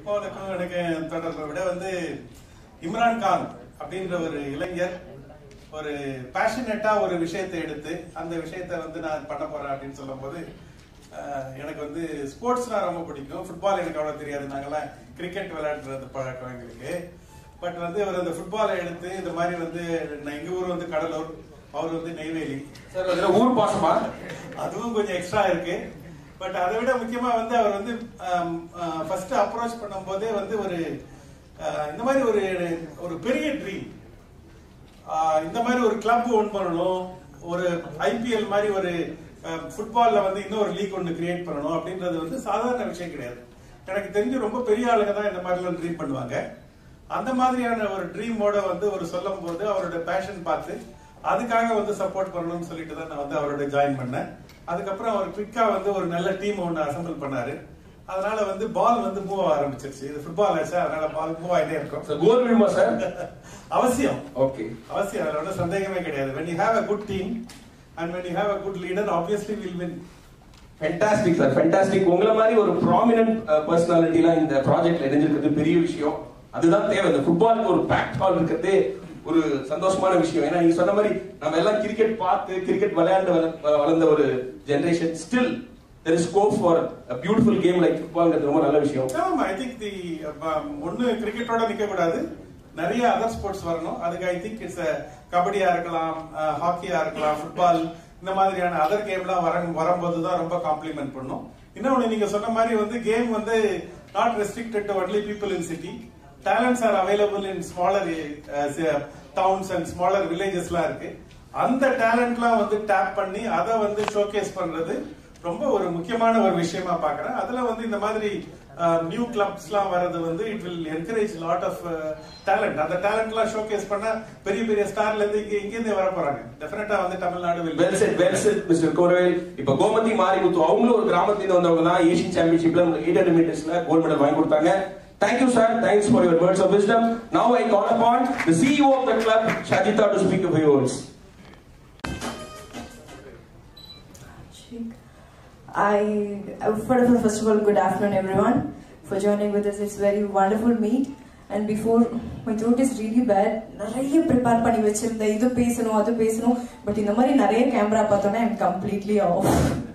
ஃபுட்பாலுக்கும் எனக்கு தொடர்பை விட வந்து இம்ரான் கான் அப்படின்ற ஒரு இளைஞர் ஒரு பேஷனேட்டா ஒரு விஷயத்தை எடுத்து அந்த விஷயத்தை வந்து நான் பண்ண போறேன் அப்படின்னு சொல்லும்போது அஹ், எனக்கு வந்து ஸ்போர்ட்ஸ்னா ரொம்ப பிடிக்கும் ஃபுட்பால் எனக்கு அவ்வளவு தெரியாது நாங்கெல்லாம் கிரிக்கெட் விளையாடுறது பழக்கம் எங்களுக்கு பட் வந்து அவர் அந்த ஃபுட்பாலை எடுத்து இந்த மாதிரி வந்து நான் எங்க ஊர் வந்து கடலூர் அவர் வந்து நெய்வேலி சார் அதுல ஊர் பாசமா அதுவும் கொஞ்சம் எக்ஸ்ட்ரா இருக்கு பட் அதை விட முக்கியமா வந்து அவர் வந்து ஃபர்ஸ்ட் அப்ரோச் பண்ணும்போதே வந்து ஒரு ஆஹ், இந்த மாதிரி ஒரு ஒரு பெரிய ட்ரீம் இந்த மாதிரி ஒரு கிளப் ஒன் பண்ணணும் ஒரு ஐபிஎல் மாதிரி ஒரு ஃபுட்பால்ல வந்து இன்னொரு லீக் ஒன்று கிரியேட் பண்ணணும் அப்படின்றது வந்து சாதாரண விஷயம் கிடையாது எனக்கு தெரிஞ்சு ரொம்ப பெரிய ஆளுங்க தான் இந்த மாதிரிலாம் ட்ரீம் பண்ணுவாங்க அந்த மாதிரியான ஒரு ட்ரீமோட வந்து ஒரு சொல்லும் போது அவரோட பேஷன் பார்த்து அதுக்காக வந்து சப்போர்ட் பண்ணணும்னு சொல்லிட்டு தான் நான் வந்து அவரோட ஜாயின் பண்ணேன் அதுக்கப்புறம் அவர் குவிக்கா வந்து ஒரு நல்ல டீம் ஒன்று அசம்பிள் பண்ணாரு அதனால வந்து பால் வந்து மூவ் ஆரம்பிச்சிருச்சு இது ஃபுட்பால் ஆச்சு அதனால பால் மூவ் ஆகிட்டே இருக்கும் சார் கோல் விழுமா சார் அவசியம் ஓகே அவசியம் அதுல ஒன்றும் சந்தேகமே கிடையாது when you have a good team and when you have a good leader obviously will win fantastic sir fantastic உங்களை மாதிரி ஒரு ப்ராமினன்ட் பர்சனாலிட்டிலாம் இந்த ப்ராஜெக்ட்ல இணைஞ்சிருக்கிறது பெரிய விஷயம் அதுதான் தேவை இந்த ஃபுட்பாலுக்கு ஒரு பேக்ட் ஹால் இருக்கிறதே ஒரு சந்தோஷமான விஷயம் ஏன்னா நீங்க சொன்ன மாதிரி நம்ம எல்லாம் கிரிக்கெட் பார்த்து கிரிக்கெட் விளையாண்டு வள- வளர்ந்த ஒரு generation still there is scope for beautiful game like ஃபுட்பால்ங்கிறது ரொம்ப நல்ல விஷயம் ஆமா ஐ திங்க் தி ஒன்னு கிரிக்கெட்டோட நிக்க கூடாது நிறைய அதர் ஸ்போர்ட்ஸ் வரணும் அதுக்கு ஐ திங்க் இட்ஸ் கபடியா இருக்கலாம் ஹாக்கியா இருக்கலாம் ஃபுட்பால் இந்த மாதிரியான அதர் கேம்லாம் வர வரும்போது தான் ரொம்ப காம்ப்ளிமெண்ட் பண்ணும் இன்னொன்னு நீங்க சொன்ன மாதிரி வந்து கேம் வந்து not restricted to only people in city talents are available in smaller towns and smaller வில்லேஜஸ்லாம் இருக்கு அந்த டேலண்ட்லாம் வந்து டேப் பண்ணி அதை வந்து ஷோகேஸ் பண்றது ரொம்ப ஒரு முக்கியமான ஒரு விஷயமா பாக்குறேன் அதுல வந்து இந்த மாதிரி நியூ கிளப்ஸ்லாம் வர்றது வந்து it will encourage lot of talent அந்த டேலண்ட்லாம் ஷோகேஸ் பண்ண பெரிய பெரிய ஸ்டார்ல இருந்து இங்க இங்க இருந்தே வர போறாங்க டெஃபினட்டா வந்து Tamil Nadu will well set well set mister கோரவேல் இப்ப கோமதி மாரிமுத்து அவங்களும் ஒரு கிராமத்துல இருந்து வந்தவங்க தான் ஏசியன் சாம்பியன்ஷிப்ல எயிட் ஹண்ட்ரட் மீட்டர்ஸ்ல கோல்ட் மெடல் வாங்கி கொடுத்தாங்க thank you sir thanks for your words of wisdom now I call upon the CEO of the club Shajitha to speak of yours I, uh, for- for- first of all, good afternoon, everyone, for joining with us. It's very wonderful meet. And before, my throat is really bad. நிறைய prepare பண்ணி வச்சிருந்தேன் இது பேசணும் அது பேசணும் but இந்த மாதிரி நிறைய கேமரா பார்த்தோன்னா I'm completely off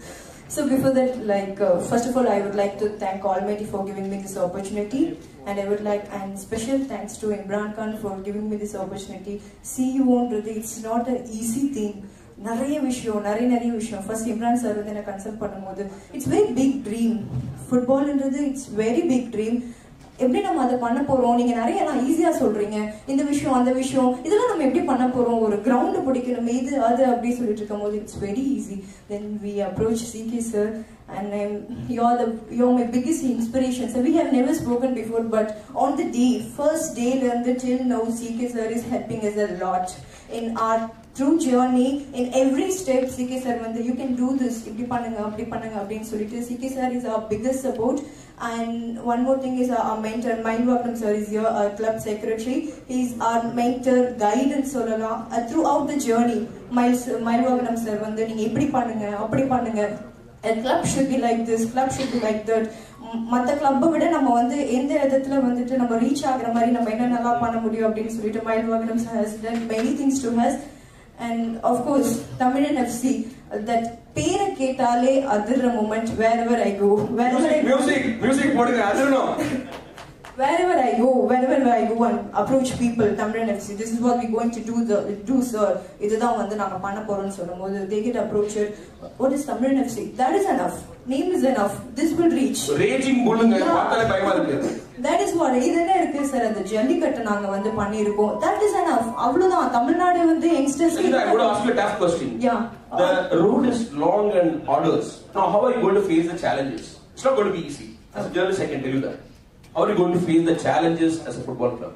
So before that, like uh, first of all, I would like to thank Almighty for giving me this opportunity, and I would like and special thanks to Imran Khan for giving me this opportunity. CEO ன்றது it's not an easy thing. நிறைய விஷயம் நிறைய நிறைய விஷயம் first Imran sir வந்து என்ன consult பண்ணும்போது it's very big dream ஃபுட்பால்ன்றது இட்ஸ் வெரி பிக் ட்ரீம் எப்படி நம்ம அதை பண்ண போறோம் நீங்க நிறைய நான் ஈஸியா சொல்றீங்க இந்த விஷயம் அந்த விஷயம் இதெல்லாம் நம்ம எப்படி பண்ண போறோம் ஒரு கிரவுண்ட் பிடிக்கணும் இது அது அப்படி சொல்லிட்டு இருக்கும்போது it's very easy then we approach C சார் and I'm, you're the you're my biggest inspiration. So we have never spoken before, but on the day, first day, learned till now, CK sir is helping us a lot in our through journey. In every step, CK sir, வந்து you can do this, இப்படி பண்ணுங்க அப்படி பண்ணுங்க அப்படின்னு சொல்லிட்டு CK sir is our biggest support. And one more thing is our, our mentor, Mind Vakram sir is your our club secretary. He's our mentor, guide and சொல்லலாம் uh, throughout the journey. Miles Mind Vakram sir வந்து நீங்க இப்படி பண்ணுங்க அப்படி பண்ணுங்க a club should be like this club should be like that ம், மத்த கிளப்பை விட நம்ம வந்து எந்த இடத்துல வந்துட்டு நம்ம ரீச் ஆகுற மாதிரி நம்ம என்ன நல்லா பண்ண முடியும் அப்படின்னு சொல்லிட்டு மைல் வாகனம் has done many things to has and of course Tamilan F C பேரை கேட்டாலே அதிர்ற moment wherever I go wherever I music music போடுங்க அதிரணும் wherever I go, wherever I go and approach people, Tamran FC, this is what we're going to do, the, do sir. இதுதான் வந்து நாங்க பண்ண போறோம்னு சொல்லும்போது they get approached. What is Tamran FC? That is enough. Name is enough. This will reach. Raging புல்லுங்க பார்த்தாலே பயமா இருக்கு That is what இது என்ன இருக்கு சார் அந்த ஜல்லிக்கட்டு நாங்க வந்து பண்ணியிருக்கோம் that is enough அவ்வளவுதான் தமிழ்நாடு வந்து youngsters Sangeeta, I would ask you a tough question. Yeah. The road is long and arduous. Now, how are you going to face the challenges? It's not going to be easy. As a journalist, I can tell you that. How are you going to face the challenges as a football club?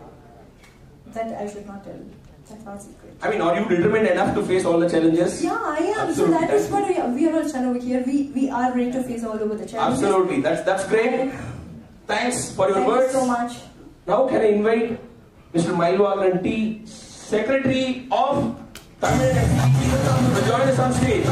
that I should not tell that's not secret I mean, are you determined enough to face all the challenges? Yeah, I am. Absolutely. So that is what we are, we are all stand over here. We we are ready to face all over the challenges. Absolutely. That's that's great. Thanks for your Thank words. you so much. Now, can I invite Mr. Mailwagan T, Secretary of Tamil to join us on stage?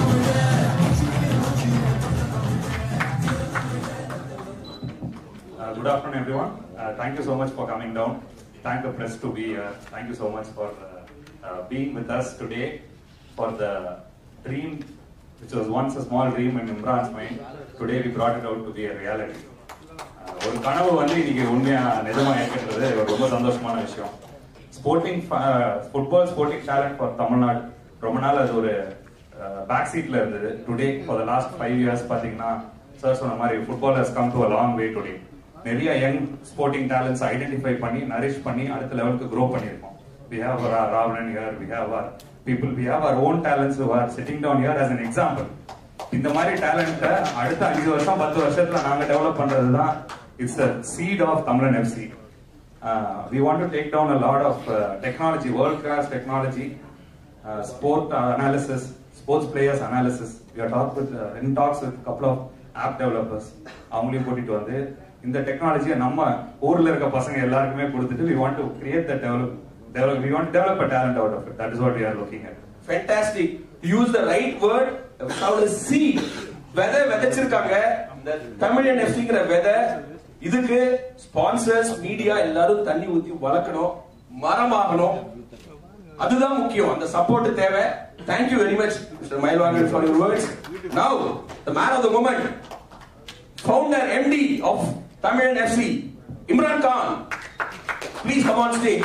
Uh, good afternoon, everyone. Uh, thank you so much for coming down. Thank the press to be here. Thank you so much for uh, uh, being with us today for the dream, which was once a small dream in Imran's mind. Today we brought it out to be a reality. Uh, ஒரு கனவு வந்து இன்னைக்கு உண்மையா நிஜமா ஏற்கிறது ஒரு ரொம்ப சந்தோஷமான விஷயம் sporting football sporting talent for Tamil Nadu ரொம்ப நாள் அது ஒரு பேக் சீட்ல இருந்தது today for the last five years பாத்தீங்கன்னா சார் சொன்ன மாதிரி football has come to a long way today நிறைய யங் ஸ்போர்ட்டிங் டேலண்ட்ஸ் ஐடென்டிஃபை பண்ணி நரிஷ் பண்ணி அடுத்த லெவலுக்கு க்ரோ பண்ணியிருக்கோம் we have Ravanan here we have our people we have our own talents are sitting down here as an example இந்த மாதிரி டேலண்ட்டை அடுத்த அஞ்சு வருஷம் பத்து வருஷத்துல நாங்க டெவலப் பண்றது தான் it's a seat of Tamilan FC we want to take down a lot of technology world class technology sport analysis sports players analysis we are talk with in talks with couple of app developers அவங்களையும் கூட்டிட்டு வந்து இந்த டெக்னாலஜியை நம்ம ஊர்ல இருக்க பசங்க எல்லாருக்குமே கொடுத்துட்டு we want to create the develop develop we want develop a talent out of it that is what we are looking at fantastic use the right word without சி விதை விதைச்சிருக்காங்க இந்த தமிழன் எஃப்சிங்கிற விதை இதுக்கு ஸ்பான்சர்ஸ் மீடியா எல்லாரும் தண்ணி ஊத்தி வளர்க்கணும் மரமாகணும் அதுதான் முக்கியம் அந்த சப்போர்ட் தேவை thank you very much mister Mayilvaganan for your words now the man of the moment founder MD of Tamilan FC Imran Khan please come on stage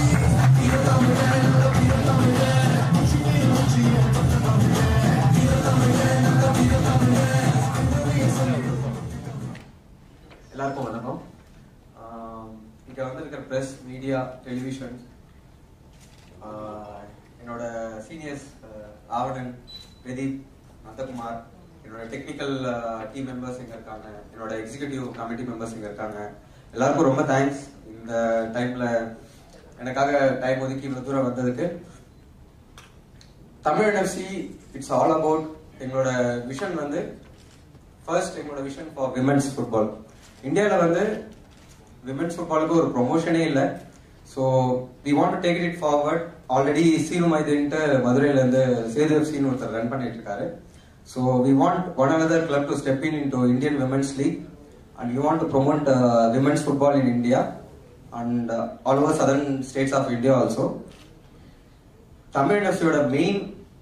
எல்லாருக்கும் வணக்கம் ஆம், இங்க வந்திருக்கிற பிரஸ் மீடியா டெலிவிஷன் என்னோட சீனியர்ஸ் ஆவணன் பிரதீப் நந்தகுமார் என்னோட டெக்னிக்கல் டீம் மெம்பர்ஸ் இங்க இருக்காங்க என்னோட எக்ஸிகியூட்டிவ் கமிட்டி மெம்பர்ஸ் இங்க இருக்காங்க எல்லாருக்கும் ரொம்ப தேங்க்ஸ் இந்த டைம்ல எனக்காக டைம் ஒதுக்கி இவ்வளவு தூரம் வந்ததுக்கு Tamil NFC it's all about எங்களோட விஷன் வந்து ஃபர்ஸ்ட் எங்களோட விஷன் ஃபார் விமென்ஸ் ஃபுட்பால் இந்தியாவில் வந்து விமென்ஸ் ஃபுட்பாலுக்கு ஒரு ப்ரொமோஷனே இல்லை so we want to take it forward already Seenu மைதுன்ட்டு மதுரையிலேருந்து சேது எஃப்சின்னு ஒருத்தர் ரன் பண்ணிட்டு இருக்காரு so we want one another club to step in in to Indian women's league and you want to promote women's football in India and all over southern states of India also Tamil எஃப்சியோட main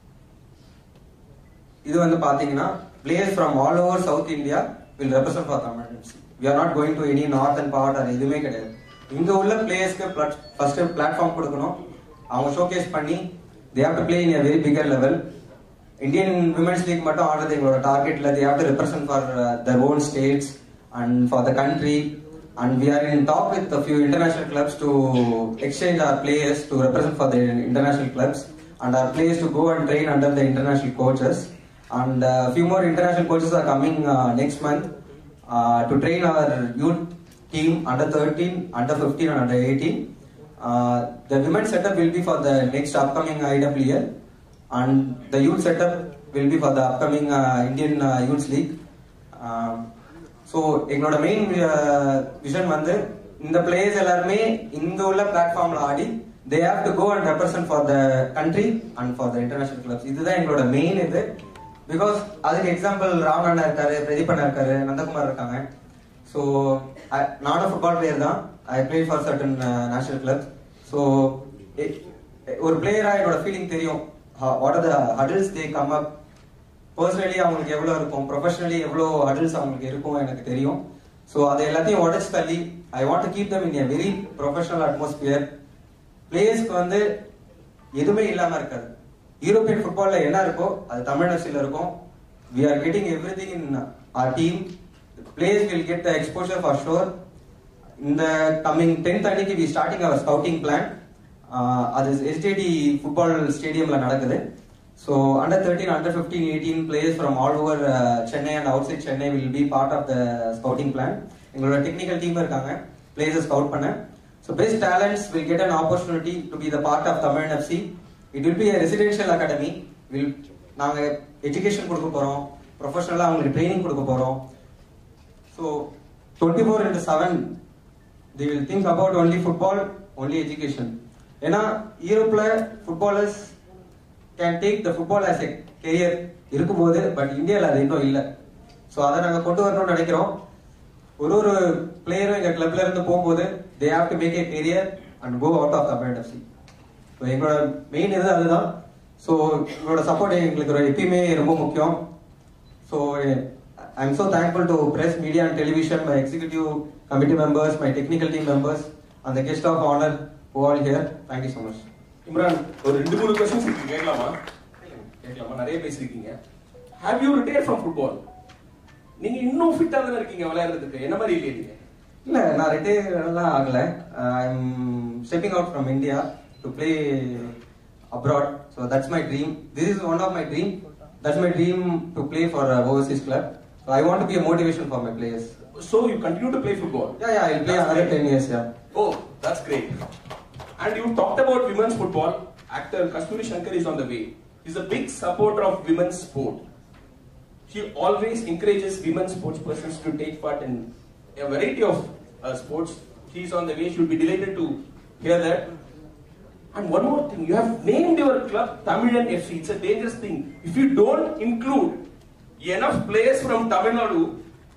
இது வந்து பாத்தீங்கன்னா players from all over South India will represent for Tamil FC we are not going to any north and part அது எதுவுமே கிடையாது இங்க உள்ள பிளேயர்ஸ்க்கு first platform கொடுக்கணும் அவங்க ஷோகேஸ் பண்ணி they have to play in a very bigger level Indian women's league மட்டும் ஆடுறது எங்களோட டார்கெட்ல they have to represent for their own states and for the country and we are in talk with few international clubs to exchange our players to represent for the international clubs and our players to go and train under the international coaches. And a few more international coaches are coming uh, next month uh, to train our youth team under 13, under 15, and under 18. Uh, the women's setup will be for the next upcoming IWL, and the youth setup will be for the upcoming uh, Indian uh, Youth League. Um, so எங்களோட main vision வந்து இந்த players எல்லாருமே இங்க உள்ள பிளாட்ஃபார்ம்ல ஆடி they have to go and represent for the country and for the international clubs இதுதான் எங்களோட மெயின் இது பிகாஸ் அதுக்கு எக்ஸாம்பிள் ராவன் அண்ணா இருக்காரு பிரதீப் அண்ணா இருக்காரு நந்தகுமார் இருக்காங்க ஸோ நானும் ஃபுட்பால் பிளேயர் தான் I play for certain national clubs so ஒரு பிளேயரா என்னோட ஃபீலிங் தெரியும் what are the hurdles they come up personally அவங்களுக்கு எவ்வளோ இருக்கும் ப்ரொஃபஷனலி எவ்வளோ அடல்ட்ஸ் அவங்களுக்கு இருக்கும் எனக்கு தெரியும் ஸோ அதை எல்லாத்தையும் உடச்சு தள்ளி I want to keep them in a very professional atmosphere பிளேயர்ஸ்க்கு வந்து எதுவுமே இல்லாம இருக்காது யூரோப்பியன் ஃபுட்பால்ல என்ன இருக்கோ அது தமிழ்நாட்டில் இருக்கும் we are getting every thing in our team players will get the exposure for sure இந்த கம்மிங் டென்த் அன்னைக்கு we starting our scouting plan அது எஸ்டிடி ஃபுட்பால் ஸ்டேடியம்ல நடக்குது so under thirteen under fifteen eighteen players from all over Chennai and outside Chennai will be part of the scouting plan எங்களோட technical team இருக்காங்க players scout பண்ண so best talents will get an opportunity to be the part of Tamil FC it will be a residential academy will நாங்க education கொடுக்க போறோம் ப்ரொஃபஷனலா அவங்களுக்கு training கொடுக்க போறோம் so twenty four into seven they will think about only football only education ஏன்னா யூரோப்ல footballers can take the football as a career இருக்கும்போது பட் இந்தியாவில் அது இன்னும் இல்லை ஸோ அதை நாங்கள் கொண்டு வரணும்னு நினைக்கிறோம் ஒரு ஒரு பிளேயரும் எங்க கிளப்ல இருந்து போகும்போது they have to make a career and go out of Tamil FC so எங்களோட மெயின் இது அதுதான் ஸோ எங்களோட சப்போர்ட் எங்களுக்கு ஒரு எப்பயுமே ரொம்ப முக்கியம் so I am so thankful to press media and television my executive committee members my technical team members அந்த guest of honour who all here thank you so much Imran ஒரு ரெண்டு மூணு கொஸ்டின்ஸ் இருக்கு கேட்கலாமா கேட்கலாமா நிறைய பேசிருக்கீங்க have you retire from football நீங்க இன்னும் ஃபிட்டா தானே இருக்கீங்க விளையாடுறதுக்கு என்ன மாதிரி இல்லையே நீங்க இல்ல நான் ரிட்டையர்லாம் ஆகல I am stepping out from India to play abroad so that's my dream this is one of my dream that's my dream to play for overseas club so I want to be motivation for my players So you continue to play football? Yeah, yeah, I'll play That's another great. 10 years, yeah. Oh, that's great. And you talked about women's football. Actor Kasturi Shankar is on the way. He's a big supporter of women's sport. He always encourages women sports persons to take part in a variety of uh, sports. He's on the way. You'll be delighted to hear that. And one more thing, you have named your club Tamilan FC. It's a dangerous thing. If you don't include enough players from Tamil Nadu,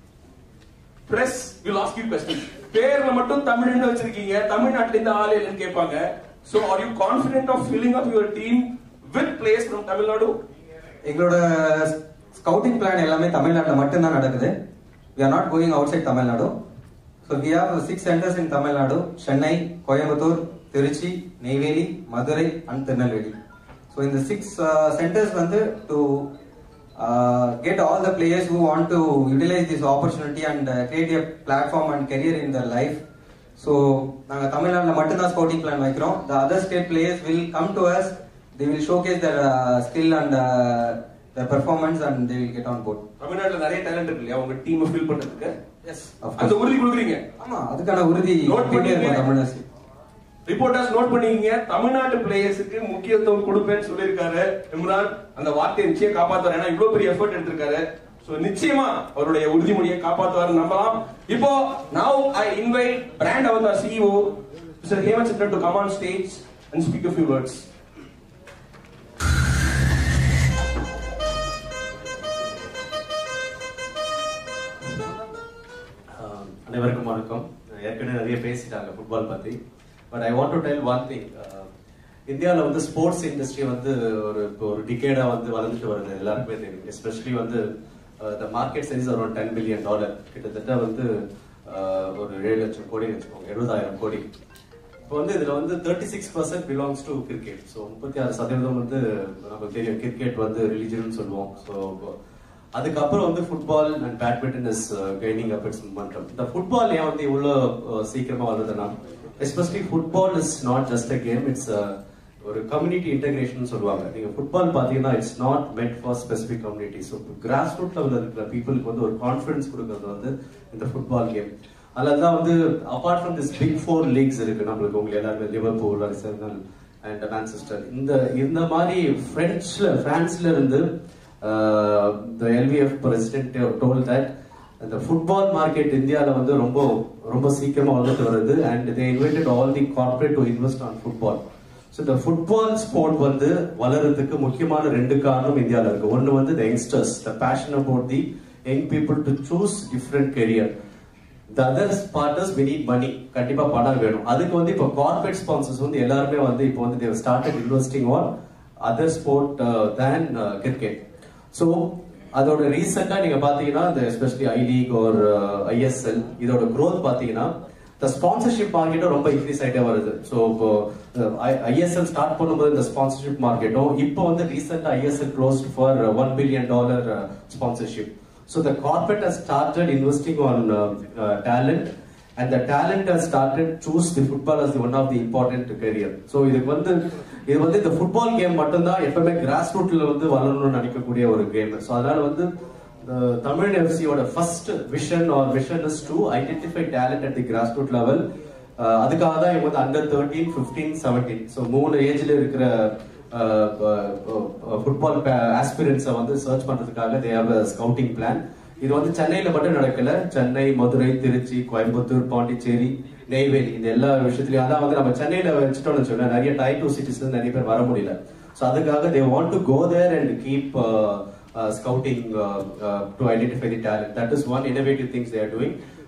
press will ask you questions. பேர்ல மட்டும் தமிழ்னு வச்சிருக்கீங்க தமிழ்நாட்டுல இருந்து ஆள் இல்லைன்னு கேட்பாங்க So are you confident of filling up your team with players from Tamil Nadu? எங்களோட ஸ்கவுட்டிங் பிளான் எல்லாமே தமிழ்நாட்டில் மட்டும்தான் நடக்குது we are not going outside Tamil Nadu so we have six centres in Tamil Nadu Chennai Coimbatore Trichy Neyveli Madurai and Tirunelveli so இந்த சிக்ஸ் சென்டர்ஸ் வந்து to get all the players who want to utilize this opportunity and uh, create a platform and career in their life so நாங்கள் தமிழ்நாட்டில் மட்டும்தான் scouting plan வைக்கிறோம் the other state players will come to us they will showcase their uh, skill and uh, their performance and they will get on board. தமிழ்நாட்டுல நிறைய talent இருக்கு இல்லையா உங்க team fill பண்றதுக்கு Yes, of அந்த course. உறுதி கொடுக்குறீங்க ஆமா அதுக்கான உறுதி Note எப்பயுமே இருக்கும் பண்ணிக்கங்க. தமிழரசு ரிப்போர்ட்டர்ஸ் நோட் பண்ணிக்கங்க தமிழ்நாட்டு பிளேயர்ஸுக்கு முக்கியத்துவம் கொடுப்பேன்னு சொல்லியிருக்காரு இம்ரான் அந்த வார்த்தையை நிச்சயம் காப்பாத்துவார் ஏன்னா இவ்வளவு பெரிய எஃபர்ட் எடுத்திருக்காரு சோ நிச்சயமா அவருடைய உறுதிமொழியை காப்பாத்துவார் நம்பலாம் இப்போ now I invite Brand Avatar CEO mister Hemanth Chandran to come on stage and speak a few words ah அனைவருக்கும் வணக்கம் ஏற்கனவே நிறைய பேசிட்டாங்க ஃபுட்பால் பத்தி but I want to tell one thing இந்தியாவில் வந்து ஸ்போர்ட்ஸ் இண்டஸ்ட்ரி வந்து ஒரு இப்போ ஒரு டிகேடா வந்து வளர்ந்துட்டு வருது எல்லாருக்குமே தெரியும் எஸ்பெஷலி வந்து த மார்க்கெட் சைஸ் ஒரு டென் பில்லியன் டாலர் கிட்டத்தட்ட வந்து ஆஹ் ஒரு ஏழு லட்சம் கோடி வச்சுக்கோங்க எழுபதாயிரம் கோடி இப்போ வந்து இதுல வந்து thirty six percent belongs to cricket so முப்பத்தி ஆறு சதவீதம் வந்து நமக்கு தெரியும் கிரிக்கெட் வந்து ரிலிஜன் சொல்லுவோம் ஸோ அதுக்கப்புறம் வந்து football and badminton is gaining up it's மன்றம் இந்த ஃபுட்பால் ஏன் வந்து இவ்வளோ uh, சீக்கிரமா வந்ததுன்னா especially football is not just a game it's ஒரு கம்யூனிட்டி இன்டகிரேஷன் சொல்லுவாங்க நீங்க ஃபுட்பால் பாத்தீங்கன்னா it's not meant for specific community so grass root லெவலில் இருக்கிற பீப்புளுக்கு வந்து ஒரு கான்ஃபிடன்ஸ் கொடுக்கறது வந்து இந்த ஃபுட்பால் கேம் அதில் தான் வந்து apart from this big four leagues இருக்கு நம்மளுக்கு உங்களுக்கு எல்லாருமே லிவர்பூல் அர்சனல் அண்ட் மான்செஸ்டர் இந்த இந்த மாதிரி பிரெஞ்ச்ல பிரான்ஸ்ல இருந்து the LVF president told that அந்த ஃபுட்பால் மார்க்கெட் இந்தியாவில் வந்து ரொம்ப ரொம்ப சீக்கிரமா வந்துட்டு வருது and they invited all the corporate to invest on football so இந்த ஃபுட்பால் ஸ்போர்ட் வந்து வளர்றதுக்கு முக்கியமான ரெண்டு காரணம் இந்தியாவில் இருக்கு ஒன்று வந்து the youngsters the passion about the young people to choose different career the others partners we need money கண்டிப்பா பணம் வேணும் அதுக்கு வந்து இப்போ கார்பரேட் ஸ்பான்சர்ஸ் வந்து எல்லாருமே வந்து இப்போ வந்து they've started investing on other sport than cricket so அதோட ரீசெண்டா நீங்க பாத்தீங்கன்னா இந்த எஸ்பெஷலி ஐ லீக் ஒரு ஐஎஸ்எல் இதோட growth பாத்தீங்கன்னா இந்த ஸ்பான்சர்ஷிப் மார்க்கெட்டும் ரொம்ப இன்க்ரீஸ் ஆயிட்டே வருது ஸோ இப்போ ஐஎஸ்எல் ஸ்டார்ட் பண்ணும்போது இந்த ஸ்பான்சர்ஷிப் மார்க்கெட்டும் இப்போ வந்து recently ISL close for one billion dollar sponsorship So the corporate has started investing on uh, uh, talent and the talent has started choose the football as the one of the important career. So இதுக்கு வந்து இது வந்து இந்த football game மட்டும்தான் எப்பவுமே cross ரூட்ல வந்து வளரணும்னு நினைக்கக்கூடிய ஒரு கேம் ஸோ அதனால வந்து the தமிழ் எஃப்சியோட first vision our vision is to identify talent at the grass root level அதுக்காக தான் இவங்க வந்து under thirteen fifteen seventeen so மூணு ஏஜ்ல இருக்கிற ஃபுட்பால் ஆஸ்பிரன்ஸை வந்து சர்ச் பண்றதுக்காக தே ஹேவ் ஸ்கவுட்டிங் பிளான் இது வந்து சென்னையில மட்டும் நடக்கல சென்னை மதுரை திருச்சி கோயம்புத்தூர் பாண்டிச்சேரி நெய்வேலி இந்த எல்லா விஷயத்துலயும் அதான் வந்து நம்ம சென்னையில வச்சுட்டோம்னு வச்சுக்கோங்க நிறைய டைப் டூ சிட்டிஸ்ல நிறைய பேர் வர முடியல ஸோ அதுக்காக they want to go there and keep scouting to identify the talent that is one innovative things they are doing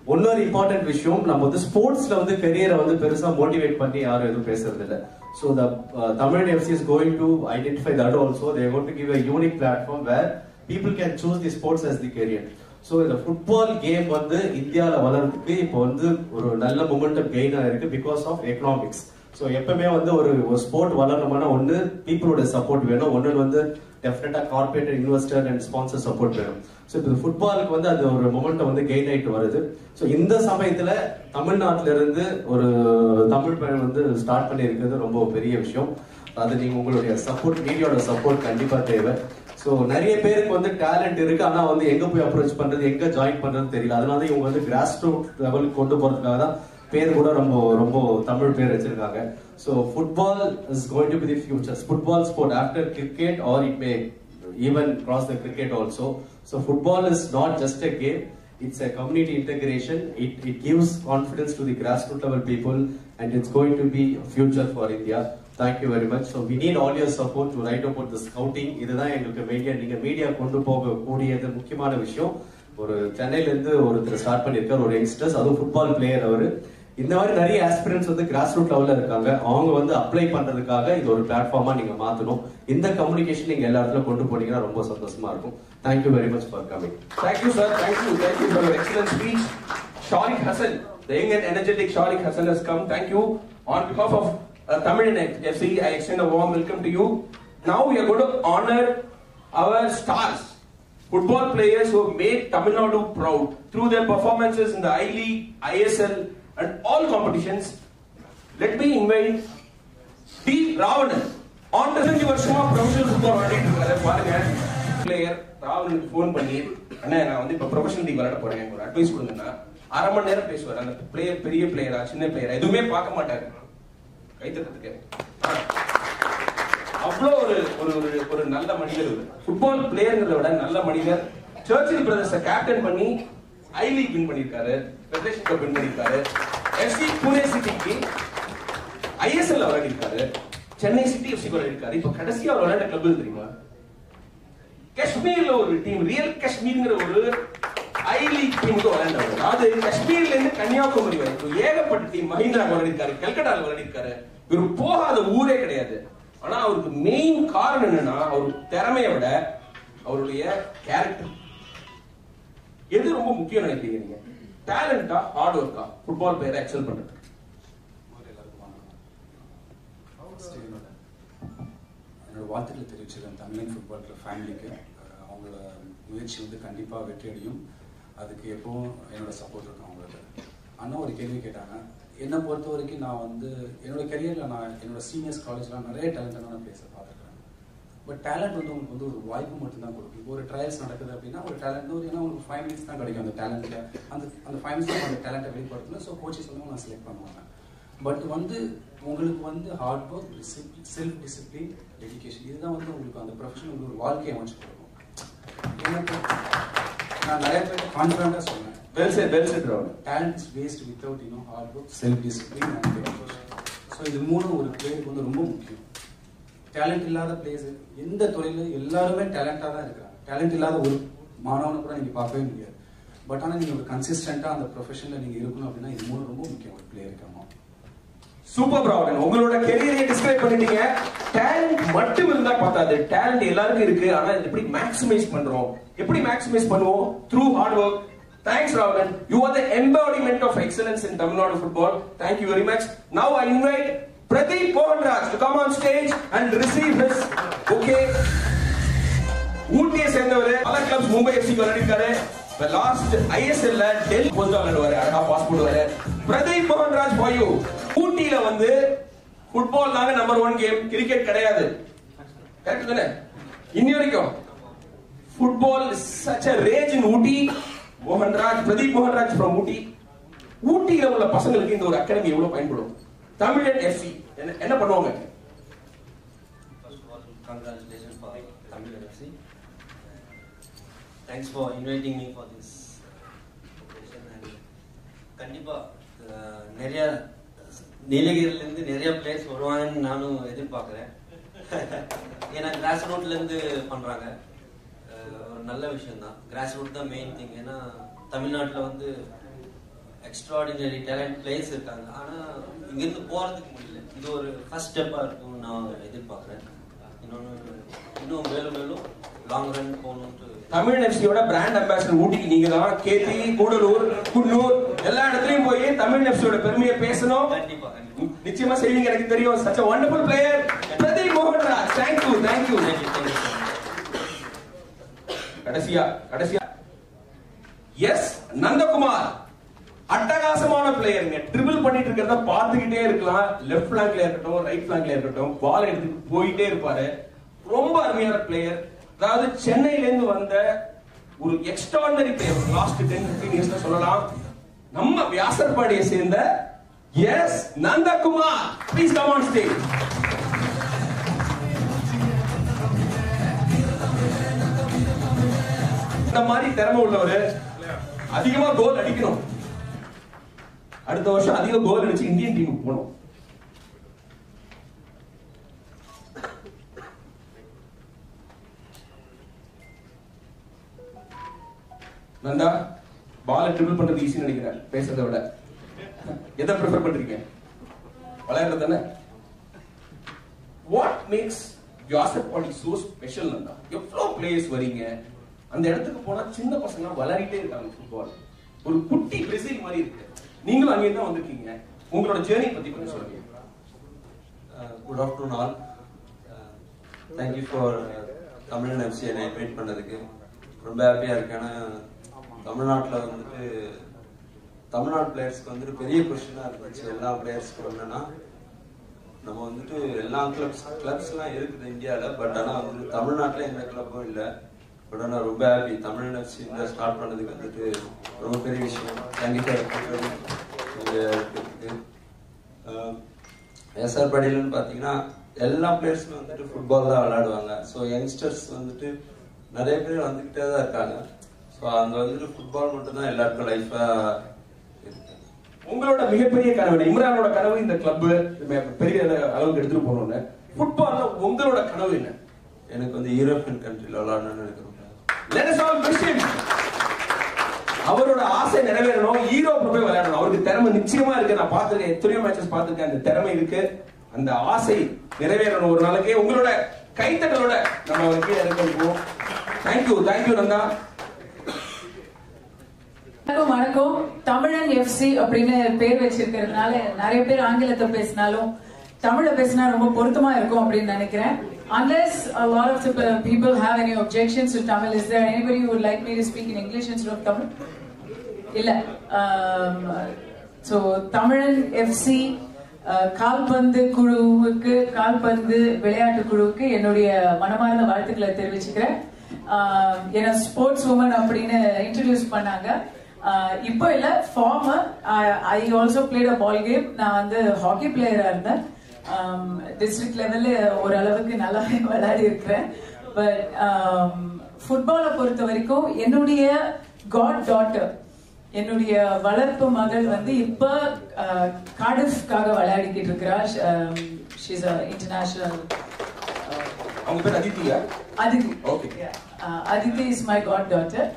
இன்னொரு இம்பார்ட்டன்ட் விஷயம் நம்ம வந்து ஸ்போர்ட்ஸ்ல வந்து கெரியரை வந்து பெருசா மோட்டிவேட் பண்ணி யாரும் எதுவும் பேசுறது இல்ல so the Tamil FC is going to identify that also they got to give a unique platform where people can choose the sports as the career so இந்த ஃபுட்பால் கேம் வந்து இந்தியாவில் வளர்றதுக்கு இப்போ வந்து ஒரு நல்ல மொமெண்டம் கெயின் ஆயிருக்கு பிகாஸ் ஆஃப் எக்கனாமிக்ஸ் ஸோ எப்பவுமே வந்து ஒரு ஒரு ஸ்போர்ட் வளரணும்னா ஒன்று பீப்புளோட சப்போர்ட் வேணும் ஒன்று வந்து definitely corporate investor and sponsor support வேணும் ஸோ இப்போ ஃபுட்பாலுக்கு வந்து அது ஒரு மொமெண்டம் வந்து கெயின் ஆயிட்டு வருது ஸோ இந்த சமயத்துல தமிழ்நாட்டில இருந்து ஒரு தமிழ் பையன் வந்து ஸ்டார்ட் பண்ணியிருக்கிறது ரொம்ப பெரிய விஷயம் அது நீங்க உங்களுடைய சப்போர்ட் மீடியாவோட சப்போர்ட் கண்டிப்பா தேவை ஸோ நிறைய பேருக்கு வந்து டேலண்ட் இருக்கு ஆனா வந்து எங்க போய் அப்ரோச் பண்றது எங்க ஜாயின் பண்றது தெரியல அதனால தான் இவங்க வந்து கிராஸ் ரூட் லெவலுக்கு கொண்டு போறதுக்காக தான் பேர் கூட ரொம்ப ரொம்ப தமிழ் பேர் வச்சிருக்காங்க so football is going to be the future football sport after cricket or it may even cross the cricket also so football is not just a game it's a community integration it, it gives confidence to the grassroots level people and it's going to be a future for india thank you very much so we need all your support to write about the scouting இதுதான் எங்களுக்கு media நீங்க media கொண்டு போக கூடியது முக்கியமான விஷயம் ஒரு சென்னையில இருந்து ஒருத்தர் ஸ்டார்ட் பண்ணிருக்கார் ஒரு யங்ஸ்டர்ஸ் அதுவும் ஃபுட்பால் பிளேயர் அவரு இந்த மாதிரி நிறைய ஆஸ்பிரன்ஸ் வந்து கிராஸ் ரூட் லெவல்ல இருக்காங்க அவங்க வந்து அப்ளை பண்றதுக்காக இது ஒரு பிளாட்ஃபார்மா நீங்க மாத்தணும் இந்த கம்யூனிகேஷன் நீங்க எல்லா இடத்துல கொண்டு போனீங்கன்னா ரொம்ப சந்தோஷமா இருக்கும் thank you very much for coming Thank you, sir. Thank you. Thank you for your excellent speech. Sharik Hassan, the young and energetic Sharik Hassan has come. Thank you. On behalf of uh, Tamil FC, I extend a warm welcome to you. Now we are going to honor our stars, football players who have made Tamil Nadu proud through their performances in the I League, ISL, and all competitions. Let me invite T Ravanan ஆன் பதினஞ்சு வருஷமா professional football விளையாடிட்டு இருக்காரு பாருங்க player ராவணனுக்கு phone பண்ணி அண்ணா நான் வந்து இப்ப ப்ரொஃபஷனல் லீக் விளையாட போறேன் எனக்கு ஒரு அட்வைஸ் கொடுங்கன்னா அரை மணி நேரம் பேசுவார் அந்த பிளேயர் பெரிய பிளேயரா சின்ன பிளேயரா எதுவுமே பார்க்க மாட்டாரு கைத்தட்டத்துக்கு அவ்வளோ ஒரு ஒரு ஒரு ஒரு நல்ல மனிதர் ஃபுட்பால் பிளேயர்ங்கிறத விட நல்ல மனிதர் சர்ச்சில் பிரதர்ஸை கேப்டன் பண்ணி ஐ லீக் வின் பண்ணியிருக்காரு ஃபெடரேஷன் கப் வின் பண்ணியிருக்காரு எஃப்சி புனே சிட்டிக்கு ஐஎஸ்எல் விளையாடி இருக்காரு சென்னை சிட்டி எஃப்சி விளையாடி இருக்காரு இப்ப கடைசியா அவர் விளையாண்ட கிளப் தெரியுமா காஷ்மீர்ல ஒரு டீம் ரியல் காஷ்மீர்ங்கிற ஒரு ஐ லீக் டீமுக்கு விளையாண்டவர் அது காஷ்மீர்ல இருந்து கன்னியாகுமரி வரைக்கும் ஏகப்பட்ட டீம் மஹிந்திரா விளையாடி இருக்காரு கல்கட்டால விளையாடி இருக்காரு இவர் போகாத ஊரே கிடையாது ஆனா அவருக்கு மெயின் காரணம் என்னன்னா அவர் திறமையை விட அவருடைய கேரக்டர் எது ரொம்ப முக்கியம் நினைக்கிறீங்க நீங்க டேலண்டா ஹார்ட் ஒர்க்கா ஃபுட்பால் பிளேயரை எக்ஸல் பண்றது First என்னோட என்னோட வாழ்த்துக்களை தெரிவிச்சிருக்கேன் தமிழன் ஃபுட்பால் கிளப் ஃபேமிலிக்கு அஹ் அவங்களோட முயற்சி வந்து கண்டிப்பாக வெற்றியடையும் அதுக்கு எப்பவும் என்னோட சப்போர்ட் இருக்கும் அவங்களுக்கு அண்ணா ஒரு கேள்வி கேட்டாங்க என்னை பொறுத்த வரைக்கும் நான் வந்து என்னோட கெரியரில் நான் என்னோட சீனியர்ஸ் காலேஜ்லாம் நிறைய டேலண்டான பிளேஸை பார்த்துருக்கேன் பட் டேலண்ட் வந்து உங்களுக்கு வந்து ஒரு வாய்ப்பு மட்டும்தான் கொடுக்கும் இப்போ ஒரு ட்ரையல்ஸ் நடக்குது அப்படின்னா ஒரு டேலண்ட் ஒரு ஏன்னா உங்களுக்கு ஃபைவ் மினிட்ஸ் தான் கிடைக்கும் அந்த டேலண்ட்டில் அந்த அந்த ஃபைவ் மினிட்ஸ் அந்த டேலண்ட்டை வெளிப்படுத்தணும் ஸோ கோச்சஸ் வந்து நான் செலக்ட் பண்ணுவாங்க பட் வந்து உங்களுக்கு வந்து hard work self discipline dedication இதுதான் வந்து உங்களுக்கு அந்த ப்ரொஃபஷன் வந்து ஒரு வாழ்க்கையை அமைச்சு கொடுக்கும் எனக்கு நான் நிறைய பேர் கான்ஃபிடண்டாக சொன்னேன் well set well said Raval talent is waste without you know hard work self discipline and dedication so இது மூணும் ஒரு பிளேயருக்கு வந்து ரொம்ப முக்கியம் டேலண்ட் இல்லாத பிளேயர்ஸ் எந்த துறையிலும் எல்லாருமே டேலண்டாக தான் இருக்கிறாங்க டேலண்ட் இல்லாத ஒரு மாணவனை கூட நீங்கள் பார்க்கவே முடியாது பட் ஆனால் நீங்கள் ஒரு கன்சிஸ்டண்ட்டாக அந்த ப்ரொஃபஷனில் நீங்கள் இருக்கணும் அப்படின்னா இது மூணு ரொம்ப முக்கியம் ஒரு பிளேயருக்கு ஆமாம் சூப்பர் ப்ராப்ளம் உங்களோட கெரியரை டிஸ்கிரைப் பண்ணிட்டீங்க டேலண்ட் மட்டும் இருந்தா பார்த்தாது டேலண்ட் எல்லாருக்கும் இருக்கு ஆனா இது எப்படி மேக்ஸிமைஸ் பண்றோம் எப்படி மேக்ஸிமைஸ் பண்ணுவோம் through hard work thanks Ravalan you are the embodiment of excellence in Tamil Nadu football thank you very much now I invite Pradeep Mohanraj to come on stage and receive his okay ஊட்டியை சேர்ந்தவர் பல கிளப்ஸ் மும்பை எஃப்சி விளையாடிருக்காரு last ஐஎஸ்எல்ல டெல்லி போஸ்டா விளையாடுவாரு அழகா pass போடுவாரு பிரதீப் மோகன்ராஜ் பாயு ஊட்டியில வந்து ஃபுட்பால் தாங்க நம்பர் ஒன் கேம் கிரிக்கெட் கிடையாது கரெக்ட் தானே இன்னி வரைக்கும் football such a rage in Ooty Mohanraj Pradeep Mohanraj from Ooty ஊட்டியில உள்ள பசங்களுக்கு இந்த ஒரு அகாடமி எவ்வளவு பயன்படும் தமிழன் எஃப்சி என்ன என்ன பண்ணுவாங்க First of all, congratulations for Tamil NFC. Thanks for inviting me for this occasion and கண்டிப்பா அஹ், நிறைய நீலகிரிலேருந்து நிறைய பிளேயர்ஸ் வருவாங்கன்னு நானும் எதிர்பார்க்குறேன் ஏன்னா கிராஸ் ரூட்லேருந்து பண்ணுறாங்க ஒரு நல்ல விஷயம் தான் கிராஸ் ரூட் தான் மெயின் திங் ஏன்னா தமிழ்நாட்டில் வந்து எக்ஸ்ட்ராடினரி டேலண்ட் பிளேயர்ஸ் இருக்காங்க ஆனா இங்கிருந்து போறதுக்கு முடியல இது ஒரு ஃபர்ஸ்ட் ஸ்டெப்பா இருக்கும்னு நான் எதிர்பார்க்குறேன் இன்னொன்று இன்னும் மேலும் மேலும் லாங் ரன் போகணுன்ட்டு தமிழ் எஃப்சியோட பிராண்ட் அம்பாசிடர் ஊட்டிக்கு நீங்க தான் கேத்தி கூடலூர் குன்னூர் எல்லா இடத்துலயும் போய் தமிழ் எஃப்சியோட பெருமையை பேசணும் கண்டிப்பா கண்டிப்பா நிச்சயமா செய்வீங்க எனக்கு தெரியும் such wonderful player Pradeep Mohanraj thank you thank you thank you thank you கடைசியா கடைசியா எஸ் நந்தகுமார் அட்டகாசமான பிளேயருங்க ட்ரிபிள் பண்ணிட்டு இருக்கிறத பார்த்துக்கிட்டே இருக்கலாம் லெஃப்ட் பிளாங்க்ல இருக்கட்டும் ரைட் பிளாங்க்ல இருக்கட்டும் பால் எடுத்துட்டு போயிட்டே இருப்பாரு ரொம்ப அருமையான பிளேயர் அதாவது சென்னையில இருந்து வந்த ஒரு extraordinary player last ten fifteen இயர்ஸ்ல சொல்லலாம் நம்ம வியாசர்பாடியை சேர்ந்த S Nandakumar please come on stage இந்த மாதிரி திறமை உள்ளவர் அதிகமா கோல் அடிக்கணும் அடுத்த வருஷம் அதிக கோல் அடிச்சு இந்தியன் டீமுக்கு போகணும் நந்தா பால் ட்ரிபிள் பண்றது ஈஸி நினைக்கிறேன் பேசுறதை விட எதை ப்ரிஃபர் பண்றீங்க விளையாடுறது தானே வாட் மேக்ஸ் யோசப் பாடி சோ ஸ்பெஷல் நந்தா எவ்வளோ பிளேயர்ஸ் வரீங்க அந்த இடத்துக்கு போனா சின்ன பசங்க விளையாடிட்டே இருக்காங்க ஃபுட்பால் ஒரு குட்டி பிரேசில் மாதிரி இருக்கு நீங்களும் அங்கே தான் வந்திருக்கீங்க உங்களோட ஜேர்னி பத்தி கொஞ்சம் சொல்லுங்க good afternoon all thank you for Tamilan FC என்னை இன்வைட் பண்ணதுக்கு ரொம்ப ஹாப்பியாக இருக்கேன் ஏன்னா தமிழ்நாட்டில் வந்துட்டு தமிழ்நாடு பிளேயர்ஸ்க்கு வந்துட்டு பெரிய கொஸ்டினாக இருந்துச்சு எல்லா பிளேயர்ஸ்க்கும் என்னன்னா நம்ம வந்துட்டு எல்லா கிளப்ஸ் கிளப்ஸ்லாம் இருக்குது இந்தியாவில் பட் ஆனால் வந்துட்டு தமிழ்நாட்டில் எந்த கிளப்பும் இல்லை பட் ஆனால் ரொம்ப ஹாப்பி தமிழ் எஃப்சி இந்த ஸ்டார்ட் பண்ணதுக்கு வந்துட்டு ரொம்ப பெரிய விஷயம் தேங்க்யூ ஃபார் எஸ்ஆர் படியிலன்னு பார்த்தீங்கன்னா எல்லா பிளேயர்ஸுமே வந்துட்டு ஃபுட்பால் தான் விளையாடுவாங்க ஸோ யங்ஸ்டர்ஸ் வந்துட்டு நிறைய பேர் வந்துக்கிட்டே தான் இருக்காங்க ஸோ அங்கே வந்துட்டு ஃபுட்பால் மட்டும் தான் எல்லாருக்கும் லைஃபாக இருக்கு உங்களோட மிகப்பெரிய கனவு என்ன? இம்ரானோட கனவு இந்த கிளப் பெரிய அளவுக்கு எடுத்துட்டு போகணும்னு ஃபுட்பால்ல உங்களோட கனவு என்ன எனக்கு வந்து யூரோப்பியன் கண்ட்ரியில் விளையாடணும்னு எனக்கு ரொம்ப Let us all wish him. அவரோட ஆசை நிறைவேறணும் ஈரோப்ல போய் விளையாடணும் அவருக்கு திறமை நிச்சயமா இருக்கு நான் பார்த்திருக்கேன் எத்தனையோ மேட்சஸ் பார்த்திருக்கேன் அந்த திறமை இருக்கு அந்த ஆசை நிறைவேறணும் ஒரு நாளைக்கு உங்களோட கைத்தட்டலோட நம்ம அவருக்கு இறக்குவோம் தேங்க்யூ தேங்க்யூ நந்தா வணக்கம் வணக்கம் தமிழன் எஃப்சி அப்படின்னு பேர் வச்சிருக்கிறதுனால நிறைய பேர் ஆங்கிலத்தை பேசினாலும் தமிழ்ல பேசினா ரொம்ப பொருத்தமா இருக்கும் அப்படின்னு நினைக்கிறேன் unless a lot of the people have any objections to Tamil is there anybody who would like me to speak in English instead of Tamil இல்ல ஸோ தமிழன் எஃப்சி கால்பந்து குழுவுக்கு கால்பந்து விளையாட்டு குழுவுக்கு என்னுடைய மனமார்ந்த வாழ்த்துக்களை தெரிவிச்சுக்கிறேன் ஆஹ் என்ன ஸ்போர்ட்ஸ் உமன் அப்படின்னு இன்ட்ரடியூஸ் பண்ணாங்க ஆஹ் இப்போ இல்ல former I also played a ball game நான் வந்து ஹாக்கி பிளேயரா இருந்தேன் டிஸ்ட்ரிக்ட் லெவல்ல ஓரளவுக்கு நல்லாவே விளையாடி இருக்கிறேன் பட் ஃபுட்பாலை பொறுத்த வரைக்கும் என்னுடைய காட் டாட்டர் என்னுடைய வளர்ப்பு மகள் வந்து இப்ப கார்டிஃப்காக விளையாடிக்கிட்டு இருக்கிறா ஷீஸ் இன்டர்நேஷனல் அவங்க பேர் Aditya Aditi Okay. Uh, Aditi is my god daughter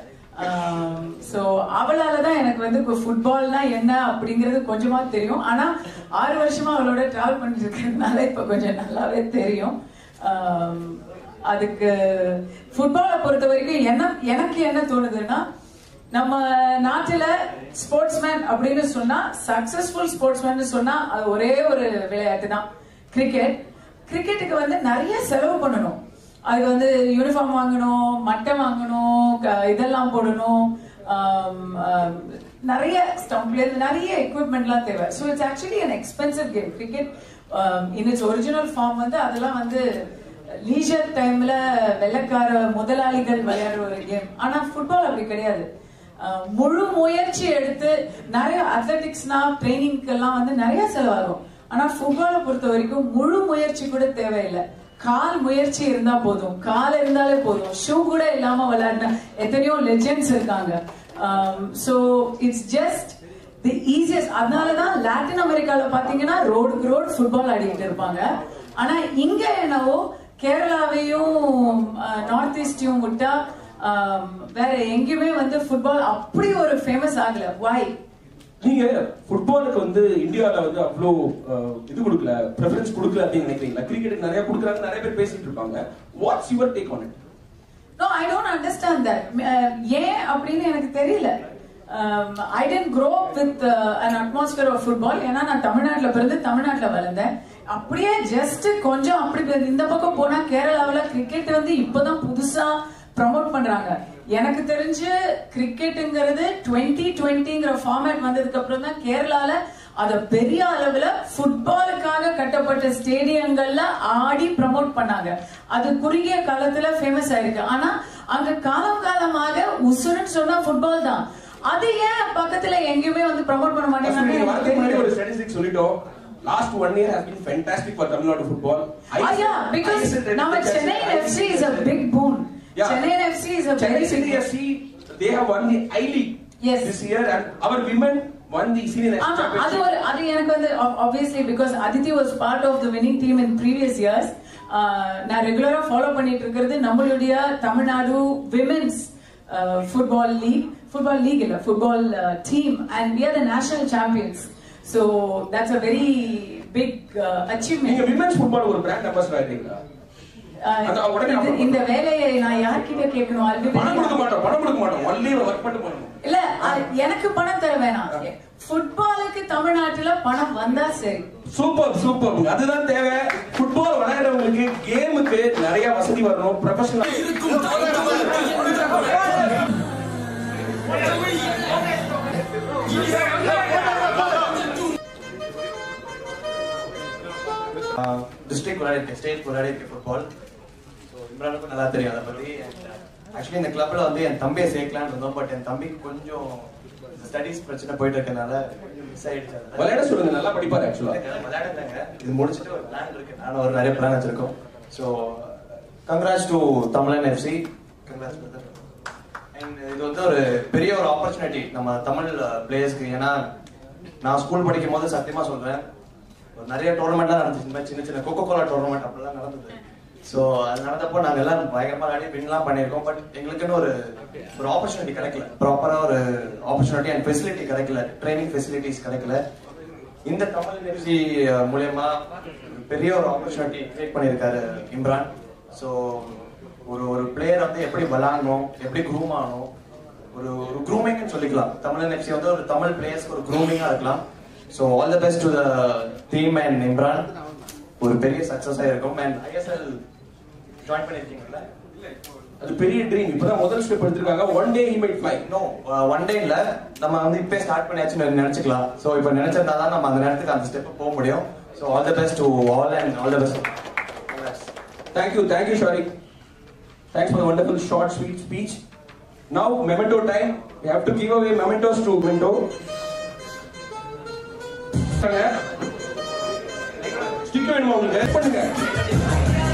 so அவளால தான் எனக்கு வந்து ஃபுட்பால்னா என்ன அப்படிங்கிறது கொஞ்சமா தெரியும் ஆனா ஆறு வருஷமா அவளோட டிராவல் பண்ணிட்டு இருக்கிறதுனால இப்ப கொஞ்சம் நல்லாவே தெரியும் Um, அதுக்கு ஃபுட்பாலை பொறுத்த வரைக்கும் என்ன எனக்கு என்ன தோணுதுன்னா நம்ம நாட்டுல ஸ்போர்ட்ஸ்மேன் அப்படின்னு சொன்னா சக்சஸ்ஃபுல் ஸ்போர்ட்ஸ்மேன் சொன்னா அது ஒரே ஒரு விளையாட்டு தான் கிரிக்கெட் கிரிக்கெட்டுக்கு வந்து நிறைய செலவு பண்ணணும் அதுக்கு வந்து யூனிஃபார்ம் வாங்கணும் மட்டை வாங்கணும் க- இதெல்லாம் போடணும் ஆம், ஆம், நிறைய ஸ்டம்ப்ல நிறைய எக்யூப்மெண்ட்லாம் தேவை so it's actually an expensive game cricket in it's original form வந்து அதெல்லாம் வந்து லீஜர் டைம்ல வெள்ளக்கார முதலாளிகள் விளையாடுற ஒரு கேம் ஆனா ஃபுட்பால் அப்படி கிடையாது அஹ் முழு முயற்சி எடுத்து நிறைய அத்லெட்டிக்ஸ்னா ட்ரைனிங்க்கெல்லாம் வந்து நிறைய செலவாகும் ஆனா ஃபுட்பாலை பொறுத்த வரைக்கும் முழு முயற்சி கூட தேவையில்லை கால் முயற்சி இருந்தா போதும் கால் இருந்தாலே போதும் ஷூ கூட இல்லாம விளையாடின எத்தனையோ லெஜெண்ட்ஸ் இருக்காங்க so it's just the easiest அதனாலதான் லாட்டின் அமெரிக்கால பாத்தீங்கன்னா ரோடுக்கு ரோடு ஃபுட்பால் ஆடிட்டு இருப்பாங்க ஆனா இங்க என்னவோ கேரளாவையும் நார்த் ஈஸ்டையும் விட்டா ஆம், வேற எங்கேயுமே வந்து ஃபுட்பால் அப்படி ஒரு ஃபேமஸ் ஆகல வாய் நீங்க ஃபுட்பாலுக்கு வந்து இந்தியால வந்து அவ்வளோ அஹ், இது கொடுக்கல ப்ரெஃபரன்ஸ் கொடுக்கல அப்படின்னு நினைக்கிறீங்களா கிரிக்கெட் நிறைய கொடுக்குறாங்க நிறைய பேர் பேசிட்டு இருப்பாங்க what's your take on it no I don't understand that ஏன் அப்படின்னு எனக்கு தெரியல I didn't grow with an atmosphere of football ஏன்னா நான் தமிழ்நாட்டுல பிறந்து தமிழ்நாட்டுல வளர்ந்தேன் அப்படியே ஜஸ்ட் கொஞ்சம் அப்படி பே- இந்த பக்கம் போனா கேரளாவுல கிரிக்கெட் வந்து இப்பதான் புதுசா ப்ரமோட் பண்றாங்க எனக்கு தெரிஞ்சு கிரிக்கெட்டுங்கிறது டுவெண்ட்டி டுவெண்ட்டிங்கிற ஃபார்மேட் வந்ததுக்கு அப்புறம் தான் கேரளால அத பெரிய அளவுல ஃபுட்பாலுக்காக கட்டப்பட்ட ஸ்டேடியங்கள்ல ஆடி ப்ரமோட் பண்ணாங்க அது குறுகிய காலத்துல ஃபேமஸ் ஆயிருக்கு ஆனா அங்க காலம் காலமாக உசுருன்னு சொன்னா ஃபுட்பால் தான் அது ஏன் பக்கத்துல எங்கேயுமே வந்து ப்ரமோட் பண்ண நீங்க வரதுக்கு முன்னாடி ஒரு மாட்டேங்கிறாங்க ஸ்டாட்டிஸ்டிக் சொல்லிட்டோம் last one year has been fantastic for Tamil Nadu football yeah, because நம்ம Chennai FC is a big boon. Chennai FC is a Chennai very City big FC they have won the I League Yes. this year and our women won the senior national ஆமா அது championship. ஒரு அது எனக்கு வந்து obviously because Aditi was part of the winning team in previous years நான் ரெகுலரா follow பண்ணிட்டு இருக்கிறது நம்மளுடைய Tamil Nadu women's football league football league இல்ல football team and we are the national champions so that's a very big uh, achievement நீங்க women's football ஒரு brand ambassador ஆயிட்டீங்களா Uh, அது உடனே இது- அப்புறம் இந்த வேலையை நான் யார்கிட்ட கேட்கணும் I'll be very பணம் கொடுக்க மாட்டோம் பணம் கொடுக்க மாட்டோம் ஒன்லி ஒர்க் மட்டும் பண்ணணும் இல்ல அது எனக்கு பணம் தர வேணாம் ஃபுட்பாலுக்கு தமிழ்நாட்டுல பணம் வந்தா சரி சூப்பர் சூப்பர் அதுதான் தேவை ஃபுட்பால் விளையாடுறவங்களுக்கு கேமுக்கு நிறைய வசதி வரணும் ப்ரொஃபஷனல் டிஸ்ட்ரிக்ட் விளையாடிருக்கேன் ஸ்டேட் விளையாடிருக்கேன் ஃபுட்பால் ஸோ இம்ரானுக்கும் நல்லா தெரியும் அதை பற்றி ஆக்சுவலி இந்த கிளப்ல வந்து என் தம்பியை சேர்க்கலான்னு இருந்தோம் பட் என் தம்பிக்கு கொஞ்சம் ஸ்டடீஸ் பிரச்சனை போயிட்டு இருக்கனால மிஸ் ஆயிடுச்சு அதனால. விளையாட சொல்லுங்க நல்லா படிப்பாரு ஆக்சுவலா விளையாடுறாங்க இது முடிச்சுட்டு ஒரு பிளான் இருக்கு நானும் ஒரு நிறைய பிளான் வச்சிருக்கோம் so congrats to Tamilan FC congrats and இது வந்து ஒரு பெரிய ஒரு ஆப்பர்ச்சுனிட்டி நம்ம தமிழ் பிளேயர்ஸ்க்கு ஏன்னா நான் ஸ்கூல் படிக்கும் போது சத்தியமா சொல்றேன் ஒரு நிறைய டோர்னமெண்ட்லாம் நடந்துச்சு இந்த மாதிரி சின்ன சின்ன கோகோ கோலா டோர்னமெண்ட் அப்படிலாம் நடந்தது ஸோ அது நடந்தப்போ நாங்கள் எல்லாம் பயங்கரமா விளையாடி வின்லாம் பண்ணியிருக்கோம் பட் எங்களுக்குன்னு ஒரு ஒரு ஆப்பர்ச்சுனிட்டி கிடைக்கல ப்ராப்பரா ஒரு ஆப்பர்ச்சுனிட்டி அண்ட் ஃபெசிலிட்டி கிடைக்கல ட்ரைனிங் ஃபெசிலிட்டிஸ் கிடைக்கல இந்த தமிழ் எஃப்சி மூலயமா பெரிய ஒரு ஆப்பர்ச்சுனிட்டி கிரியேட் பண்ணியிருக்காரு இம்ரான் ஸோ ஒரு ஒரு பிளேயர் வந்து எப்படி விளாடணும் எப்படி க்ரூம் ஆகணும் ஒரு ஒரு க்ரூமிங்னு சொல்லிக்கலாம் தமிழ் எஃப்சி வந்து ஒரு தமிழ் பிளேயர்ஸ்க்கு ஒரு க்ரூமிங்காக இருக்கலாம் so all the best to the team and Imran ஒரு பெரிய சக்ஸஸாக இருக்கும் அண்ட் ஐஎஸ்எல் ஜாயின் பண்ணியிருக்கீங்கல்ல அது பெரிய ட்ரீம் இப்பதான் முதல் ஸ்டெப் எடுத்திருக்காங்க one day he might fly no one day இல்ல நம்ம வந்து இப்பே ஸ்டார்ட் பண்ணியாச்சுன்னு நினைச்சுக்கலாம் சோ இப்போ நினைச்சிருந்தா தான் நம்ம அந்த நேரத்துக்கு அந்த ஸ்டெப் போக முடியும் so all the best to all and all the best Thank you, thank you, Sharik. Thanks for the wonderful short, sweet speech. Now, memento time. We have to give away mementos to memento. Stick வேணுமா உங்களுக்கு பண்ணுங்க